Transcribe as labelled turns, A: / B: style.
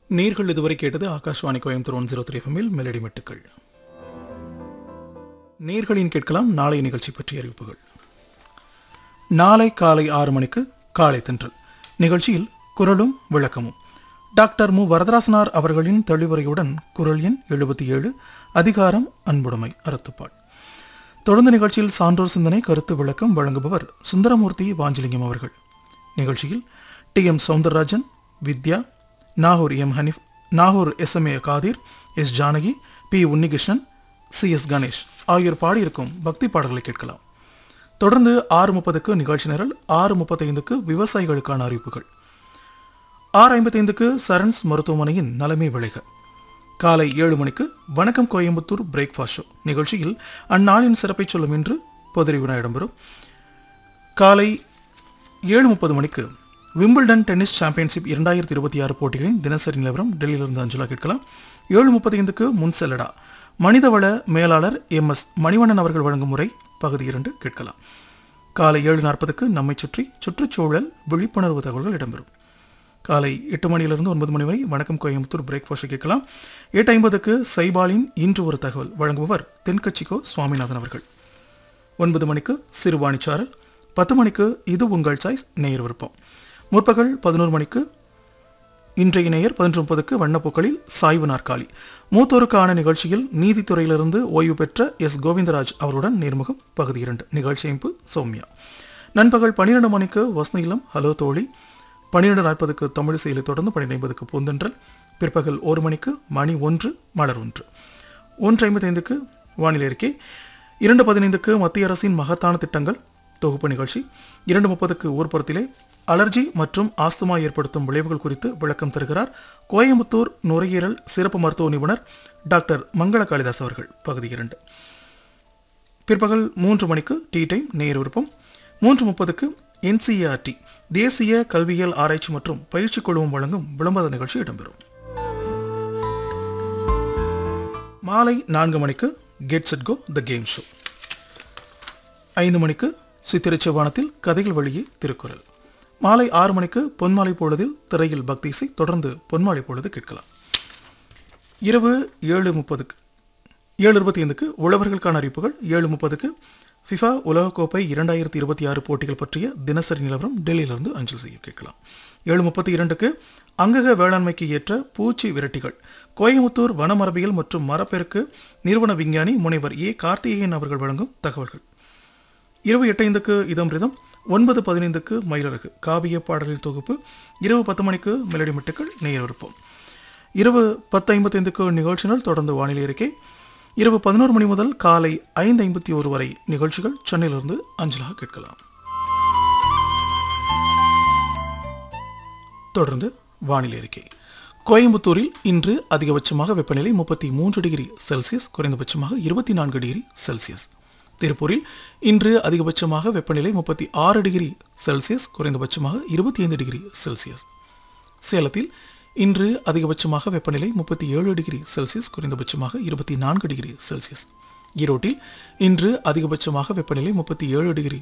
A: நீர்கள் இதுவரை கேட்டது Akashvani Coimbatore one zero three எஃப்எம்மில் மெலடி மெட்டுக்கள் நீர்களின் கேட்கலாம் நாளை நிகழ்ச்சி பற்றிய அறிவிப்புகள் நாளை காலை ஆறு மணிக்கு காலை தென்றல் நிகழ்ச்சியில் குரலும் விளக்கமும் டாக்டர் மு வரதராசனார் அவர்களின் தெளிவுரையுடன் குரல் எண் எழுபத்தி ஏழு அதிகாரம் அன்புடைமை அறத்துப்பால் தொடர்ந்து நிகழ்ச்சியில் சான்றோர் சிந்தனை கருத்து விளக்கம் வழங்குபவர் சுந்தரமூர்த்தி வாஞ்சலிங்கம் அவர்கள் நிகழ்ச்சியில் T M Soundararajan Vidya Nagore M Haneef Nagore S M A Kadhir S Janaki P Unnikrishnan C S Ganesh ஆகியோர் பாடியிருக்கும் பக்தி பாடல்களை கேட்கலாம் தொடர்ந்து ஆறு முப்பதுக்கு நிகழ்ச்சி நிரல் ஆறு முப்பத்தைந்துக்கு விவசாயிகளுக்கான அறிவிப்புகள் ஆறு ஐம்பத்தைந்துக்கு சரண்ஸ் மருத்துவமனையின் நலமே விளைக காலை ஏழு மணிக்கு வணக்கம் கோயம்புத்தூர் பிரேக்ஃபாஸ்ட் ஷோ நிகழ்ச்சியில் அந்நாளின் சிறப்பை சொல்லும் என்று பொதிரி வினா இடம்பெறும் காலை ஏழு முப்பது மணிக்கு விம்பிள்டன் டென்னிஸ் சாம்பியன்ஷிப் இரண்டாயிரத்தி இருபத்தி ஆறு போட்டிகளின் தினசரி நிலவரம் டெல்லியிலிருந்து அஞ்சலா கேட்கலாம் ஏழு முப்பத்தைந்துக்கு முன் செல்லடா மனிதவள மேலாளர் எம் எஸ் மணிவண்ணன் அவர்கள் வழங்கும் முறை பகுதி இரண்டு கேட்கலாம் காலை ஏழு நாற்பதுக்கு நம்மை சுற்றி சுற்றுச்சூழல் விழிப்புணர்வு தகவல்கள் இடம்பெறும் காலை எட்டு மணியிலிருந்து ஒன்பது மணி வரை வணக்கம் கோயம்புத்தூர் பிரேக்ஃபாஸ்ட் கேட்கலாம் எட்டு ஐம்பதுக்கு சைபாலின் இன்று ஒரு தகவல் வழங்குபவர் தென்கட்சிக்கோ சுவாமிநாதன் அவர்கள் ஒன்பது மணிக்கு சிறுவாணிச்சாரல் பத்து மணிக்கு இது உங்கள் சாய்ஸ் நேயர் விருப்பம் முற்பகல் பதினோரு மணிக்கு இன்றைய நேயர் பதினொன்று முப்பதுக்கு வண்ணப்பூக்களில் சாய்வு நாற்காலி மூத்தோருக்கான நிகழ்ச்சியில் நீதித்துறையிலிருந்து ஓய்வு பெற்ற எஸ் கோவிந்தராஜ் அவருடன் நேர்முகம் பகுதி இரண்டு நிகழ்ச்சி அமைப்பு சௌமியா நண்பகல் பன்னிரெண்டு மணிக்கு வசனீலம் ஹலோ தோழி பன்னிரெண்டு நாற்பதுக்கு தமிழ் செயலை தொடர்ந்து பன்னிரெண்டு ஐம்பதுக்கு பூந்தென்றல் பிற்பகல் ஒரு மணிக்கு மணி ஒன்று மலர் ஒன்று ஒன்று ஐம்பத்தைந்துக்கு வானிலை அறிக்கை இரண்டு பதினைந்துக்கு மத்திய அரசின் மகத்தான திட்டங்கள் தொகுப்பு நிகழ்ச்சி இரண்டு முப்பதுக்கு ஊர்ப்புறத்திலே அலர்ஜி மற்றும் ஆஸ்துமா ஏற்படுத்தும் விளைவுகள் குறித்து விளக்கம் தருகிறார் கோயம்புத்தூர் நுரையீரல் சிறப்பு மருத்துவ நிபுணர் டாக்டர் மங்கள காளிதாஸ் அவர்கள் பகுதி இரண்டு பிற்பகல் மூன்று மணிக்கு டீ டைம் நேர் விருப்பம் மூன்று முப்பதுக்கு என்சிஆர்டி தேசிய கல்வியியல் ஆராய்ச்சி மற்றும் பயிற்சி குழுமம் வழங்கும் விளம்பர நிகழ்ச்சி இடம்பெறும் மாலை நான்கு மணிக்கு get set go the game show ஐந்து மணிக்கு சித்திரை வானத்தில் கதைகள் வழியே திருக்குறள் மாலை ஆறு மணிக்கு பொன்மாலை பொழுதில் திரையில் பக்தி இசை தொடர்ந்து பொன்மாலை பொழுது கேட்கலாம் இரவு ஏழு முப்பதுக்கு ஏழு இருபத்தி ஐந்துக்கு உழவர்களுக்கான அறிவிப்புகள் ஏழு முப்பதுக்கு ஃபிஃபா உலகக்கோப்பை இரண்டாயிரத்தி இருபத்தி ஆறு போட்டிகள் பற்றிய தினசரி நிலவரம் டெல்லியிலிருந்து அஞ்சல் செய்ய கேட்கலாம் ஏழு முப்பத்தி இரண்டுக்கு அங்கக வேளாண்மைக்கு ஏற்ற பூச்சி விரட்டிகள் கோயமுத்தூர் வனமரபியல் மற்றும் மரப்பெருக்கு நிறுவன விஞ்ஞானி முனைவர் ஏ கார்த்திகேயன் அவர்கள் வழங்கும் தகவல்கள் இரவு எட்டைந்துக்கு இதம்ரிதம் ஒன்பது பதினைந்துக்கு மயிலரகு காவிய பாடலின் தொகுப்பு இரவு பத்து மணிக்கு மெலடி மெட்டுக்கள் நேயர் விருப்பம் இரவு பத்து ஐம்பத்தைந்துக்கு நிகழ்ச்சிகள் தொடர்ந்து வானிலை அறிக்கை இரவு பதினோரு மணி முதல் காலை ஐந்து ஐம்பத்தி ஒரு வரை நிகழ்ச்சிகள் சென்னையிலிருந்து அஞ்சலாக கேட்கலாம் தொடர்ந்து வானிலை அறிக்கை கோயம்புத்தூரில் இன்று அதிகபட்சமாக வெப்பநிலை முப்பத்தி மூன்று டிகிரி செல்சியஸ் குறைந்தபட்சமாக இருபத்தி நான்கு டிகிரி செல்சியஸ் திருப்பூரில் இன்று அதிகபட்சமாக வெப்பநிலை முப்பத்தி ஆறு டிகிரி செல்சியஸ் குறைந்தபட்சமாக இருபத்தி ஐந்து டிகிரி செல்சியஸ் சேலத்தில் இன்று அதிகபட்சமாக வெப்பநிலை முப்பத்தி ஏழு டிகிரி செல்சியஸ் குறைந்தபட்சமாக இருபத்தி நான்கு டிகிரி செல்சியஸ் ஈரோட்டில் இன்று அதிகபட்சமாக வெப்பநிலை முப்பத்தி ஏழு டிகிரி